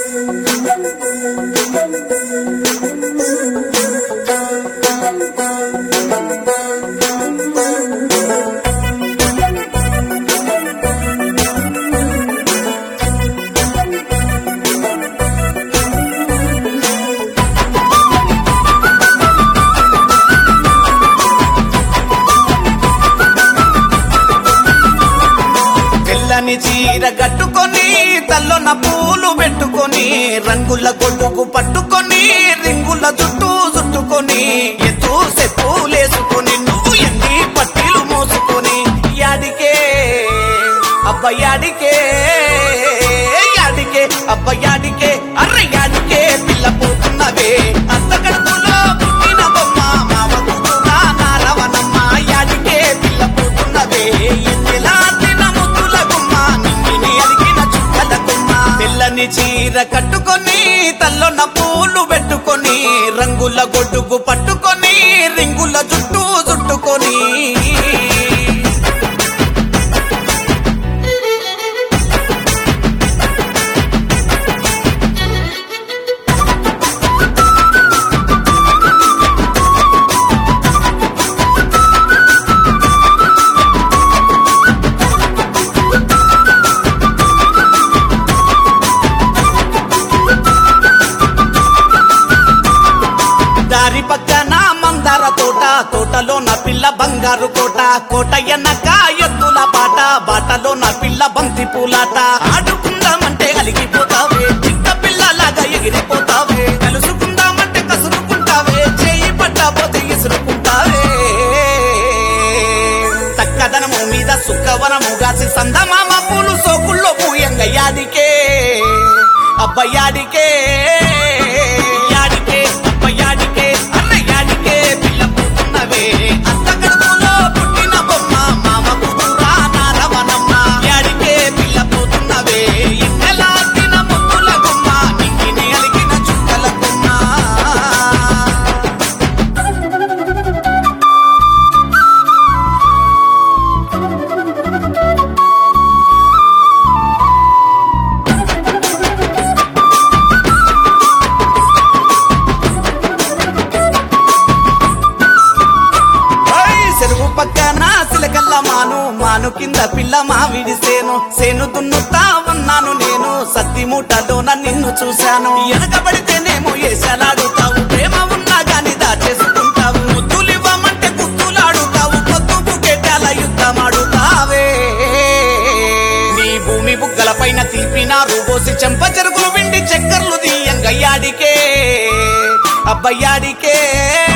తెల్లని చీర కట్టుకొని తల్లొన పూలు పెట్టుకొని రంగుల గొడుగు పట్టుకొని రింగుల జుట్టు చుట్టుకొని ఎత్తు చెప్పులేసుకొని నువ్వు ఎన్ని పట్టీలు మోసుకొని యాడికే అబ్బయాడికే యాడికే అబ్బయాడికే అర్ర యాడికే పిల్ల పోతున్నవే అంత కడుపులో పుట్టిన బొమ్మ మామ కూతురా నా రవణమ్మ యాడికే పిల్ల పోతున్నవే ఎన్నెలా తిన ముద్దుల గుమ్మ నిన్నిని అలిగిన చుక్కల గుమ్మ తెల్లని చీర కట్టుకొని తల్లొన్న పూలు పెట్టుకొని రంగుల గొడుగు పట్టుకొని రింగుల జుట్టు చుట్టుకొని దారి పక్కన మందార తోట తోటలో నా పిల్ల బంగారు కోట కోట ఎన్నక ఎద్దుల బాట బాటలో నా పిల్ల బంతి పూలాట ఆడుకుందామంటే అలిగిపోతావే చిన్న పిల్లలాగా ఎగిరిపోతావే కలుసుకుందామంటే కసురుకుంటావే చేయి పట్టబోతే ఇసురుకుంటావే చక్కదనము మీద సుఖవనము గాసి సందమామ పూలు సోకుల్లో పూయంగ యాడికే అబ్బయాడికే యాడికే అబ్బయాడికే అన్న యాడికే పిల్ల పుట్టున్నవే అంత కడుపులో పుట్టిన బొమ్మ మామ కూతురా నా రవణమ్మ యాడికే పిల్ల పోతున్నవే ఇన్నెలా తిన ముద్దుల గుమ్మ నింగిని అలిగిన చుక్కల గుమ్మ ఓయ్ చెరువు పక్కన సిలకల్ల మాను మాను కింద పిల్ల మావిడి సేను సేను దున్నుతా ఉన్నాను నేను సత్తి మూటలోన నిన్ను చూశాను వెనకబడితేనేమో ఏసలాడుతావు ప్రేమ ఉన్నా గాని దాచేసుకుంటావు ముద్దులివ్వమంటే గుర్తులాడుతావు పొద్దు బుకెట్టాల యుద్ధమాడుతావే నీ భూమి బుగ్గల పైన తీపినారు పోసి చెంప చెరుకులు విండి చక్కర్లు తీయంగ యాడికే అబ్బయ్యాడికే